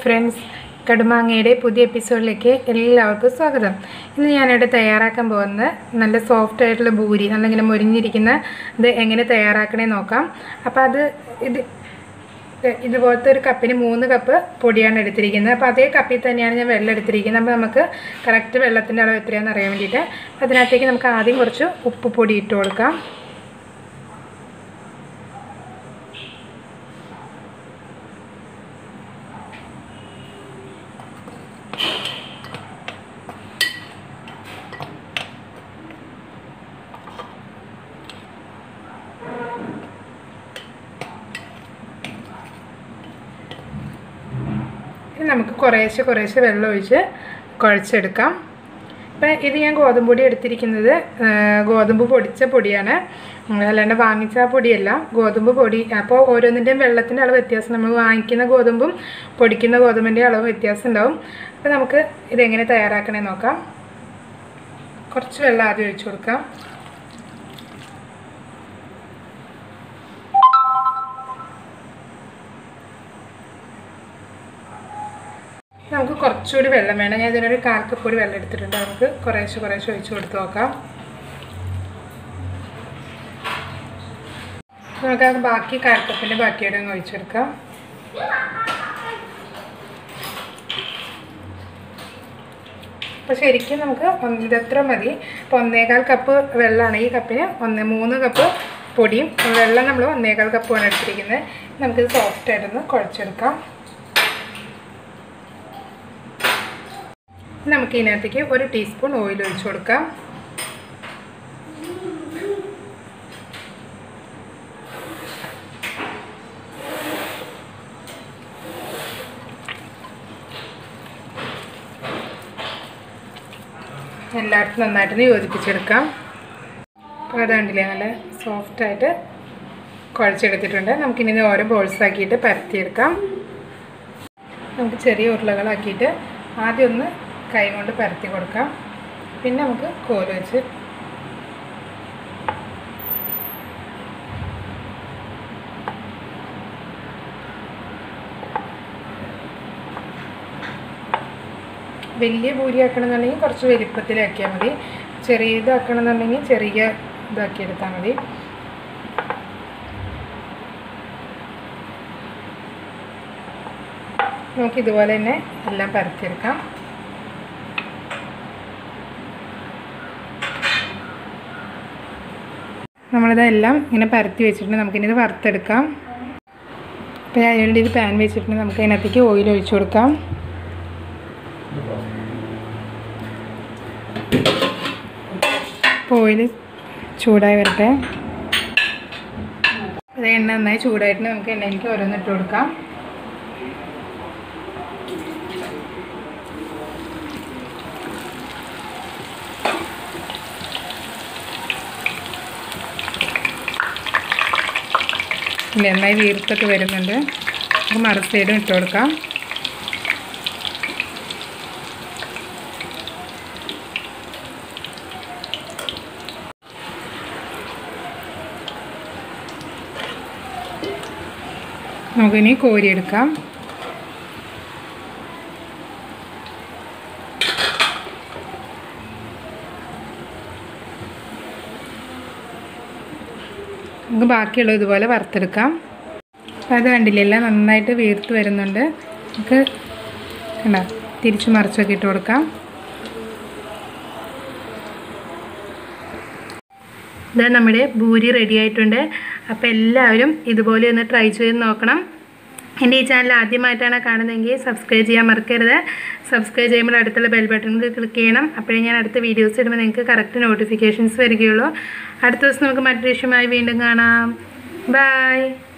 friends കടുമാങ്ങയുടെ പുതിയ എപ്പിസോഡിലേക്ക് എല്ലാവർക്കും സ്വാഗതം ഇന്ന് ഞാനിവിടെ തയ്യാറാക്കാൻ പോകുന്നത് നല്ല സോഫ്റ്റ് ആയിട്ടുള്ള ബൂരി നല്ല ഇങ്ങനെ മൊരിഞ്ഞിരിക്കുന്ന ഇത് എങ്ങനെ തയ്യാറാക്കണേ നോക്കാം അപ്പോൾ അത് ഇത് ഇതുപോലത്തെ ഒരു കപ്പിന് മൂന്ന് കപ്പ് പൊടിയാണ് എടുത്തിരിക്കുന്നത് അപ്പോൾ അതേ കപ്പിൽ തന്നെയാണ് ഞാൻ വെള്ളം എടുത്തിരിക്കുന്നത് അപ്പോൾ നമുക്ക് കറക്റ്റ് വെള്ളത്തിൻ്റെ അളവ് എത്രയാണെന്ന് അറിയാൻ വേണ്ടിയിട്ട് അതിനകത്തേക്ക് നമുക്ക് ആദ്യം കുറച്ച് ഉപ്പ് പൊടി ഇട്ട് കൊടുക്കാം ഇനി നമുക്ക് കുറേശ്ശെ കുറേശ്ശെ വെള്ളം ഒഴിച്ച് കുഴച്ചെടുക്കാം ഇപ്പം ഇത് ഞാൻ ഗോതമ്പ് പൊടി എടുത്തിരിക്കുന്നത് ആ, ഗോതമ്പ് പൊടിച്ച പൊടിയാണ് ഉം, അല്ലാണ്ട് വാങ്ങിച്ച പൊടിയല്ല ഗോതമ്പ് പൊടി അപ്പോൾ ഓരോന്നിൻ്റെയും വെള്ളത്തിൻ്റെ അളവ് വ്യത്യാസം നമ്മൾ വാങ്ങിക്കുന്ന ഗോതമ്പും പൊടിക്കുന്ന ഗോതമ്പിൻ്റെ അളവ് വ്യത്യാസം ഉണ്ടാവും അപ്പോൾ നമുക്ക് ഇതെങ്ങനെ തയ്യാറാക്കണേ നോക്കാം കുറച്ച് വെള്ളം ആദ്യം ഒഴിച്ചു കൊടുക്കാം നമുക്ക് കുറച്ചുകൂടി വെള്ളം വേണം ഞാൻ ഇതിനൊരു കാൽ കപ്പ് കൂടി വെള്ളം എടുത്തിട്ടുണ്ട് നമുക്ക് കുറേശ്ശെ കുറേശ്ശെ ഒഴിച്ച് കൊടുത്ത് നോക്കാം നമുക്ക് അത് ബാക്കി കാൽ കപ്പിൻ്റെ ബാക്കിയുടെ അങ്ങ് ഒഴിച്ചെടുക്കാം അപ്പോൾ ശരിക്കും നമുക്ക് ഒന്ന് ഇതെത്ര മതി ഇപ്പോൾ ഒന്നേകാൽ കപ്പ് വെള്ളമാണ് ഈ കപ്പിന് ഒന്ന് മൂന്ന് കപ്പ് പൊടിയും വെള്ളം നമ്മൾ ഒന്നേകാൽ കപ്പുമാണ് എടുത്തിരിക്കുന്നത് നമുക്കിത് സോഫ്റ്റ് ആയിട്ടൊന്ന് കുഴച്ചെടുക്കാം നമുക്ക് ഇതിനകത്തേക്ക് ഒരു ടീസ്പൂൺ ഓയിൽ ഒഴിച്ചു കൊടുക്കാം എല്ലായിടത്തും നന്നായിട്ടൊന്ന് യോജിപ്പിച്ചെടുക്കാം അപ്പോൾ അതുകൊണ്ടില്ലേ നല്ല സോഫ്റ്റായിട്ട് കുഴച്ചെടുത്തിട്ടുണ്ട് നമുക്കിനി ഇത് ഓരോ ബോൾസ് ആക്കിയിട്ട് പരത്തിയെടുക്കാം നമുക്ക് ചെറിയ ഉരുളകളാക്കിയിട്ട് ആദ്യം ഒന്ന് കൈ കൊണ്ട് പരത്തി കൊടുക്കാം പിന്നെ നമുക്ക് കോല് വെച്ച് വലിയ പൂരി ആക്കണമെന്നുണ്ടെങ്കിൽ കുറച്ച് വലിപ്പത്തിലാക്കിയാൽ മതി ചെറിയ ഇതാക്കണമെന്നുണ്ടെങ്കിൽ ചെറിയ ഇതാക്കി എടുത്താൽ മതി നമുക്ക് ഇതുപോലെ തന്നെ എല്ലാം പരത്തിയെടുക്കാം നമ്മളിതെല്ലാം ഇങ്ങനെ പരത്തി വെച്ചിട്ടുണ്ട് നമുക്കിനി ഇത് വറുത്തെടുക്കാം അപ്പോൾ ഞാൻ അതിനുവേണ്ടി ഇത് പാൻ വെച്ചിട്ടുണ്ട് നമുക്ക് അതിനകത്തേക്ക് ഓയിൽ ഒഴിച്ചു കൊടുക്കാം അപ്പോൾ ഓയിൽ ചൂടായി വരട്ടെ അത് എണ്ണ നന്നായി ചൂടായിട്ട് നമുക്ക് എണ്ണയിലേക്ക് ഓരോന്നിട്ട് കൊടുക്കാം നന്നായി വീർത്തൊക്കെ വരുന്നുണ്ട് നമുക്ക് മറു സൈഡും ഇട്ട് കൊടുക്കാം നമുക്കിനി കോരിയെടുക്കാം നമുക്ക് ബാക്കിയുള്ളത് ഇതുപോലെ വറുത്തെടുക്കാം അപ്പോൾ അത് കണ്ടില്ലേ എല്ലാം നന്നായിട്ട് വീർത്ത് വരുന്നുണ്ട് നമുക്ക് കണ്ട തിരിച്ച് മറിച്ചൊക്കെ ഇട്ട് കൊടുക്കാം ഇതാ നമ്മുടെ ഭൂരി റെഡി ആയിട്ടുണ്ട് അപ്പോൾ എല്ലാവരും ഇതുപോലെ ഒന്ന് ട്രൈ ചെയ്ത് നോക്കണം എൻ്റെ ഈ ചാനൽ ആദ്യമായിട്ടാണ് കാണുന്നതെങ്കിൽ സബ്സ്ക്രൈബ് ചെയ്യാൻ മറക്കരുത് സബ്സ്ക്രൈബ് ചെയ്യുമ്പോൾ അടുത്തുള്ള ബെൽ ബട്ടണിൽ ക്ലിക്ക് ചെയ്യണം അപ്പോഴേ ഞാൻ അടുത്ത വീഡിയോസ് ഇടുമ്പോൾ നിങ്ങൾക്ക് കറക്റ്റ് നോട്ടിഫിക്കേഷൻസ് വരികയുള്ളൂ അടുത്ത ദിവസം നമുക്ക് മറ്റൊരു വിഷയമായി വീണ്ടും കാണാം ബൈ